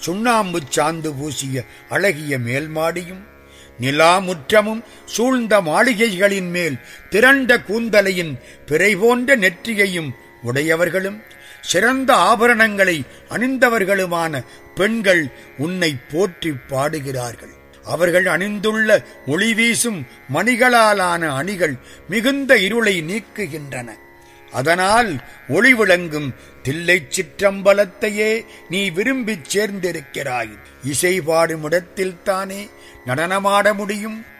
சுண்ணாம்பு சாந்து பூசிய அழகிய மேல்மாடியும் நிலாமுற்றமும் சூழ்ந்த மாளிகைகளின் மேல் திரண்ட கூந்தலையும் பிறை போன்ற நெற்றியையும் உடையவர்களும் சிறந்த ஆபரணங்களை அணிந்தவர்களுமான பெண்கள் உன்னை போற்றி பாடுகிறார்கள் அவர்கள் அணிந்துள்ள ஒளி வீசும் மணிகளாலான அணிகள் மிகுந்த இருளை நீக்குகின்றன அதனால் ஒளி விளங்கும் தில்லைச் சிற்றம்பலத்தையே நீ விரும்பிச் சேர்ந்திருக்கிறாய் இசை பாடும் இடத்தில் தானே நடனமாட முடியும்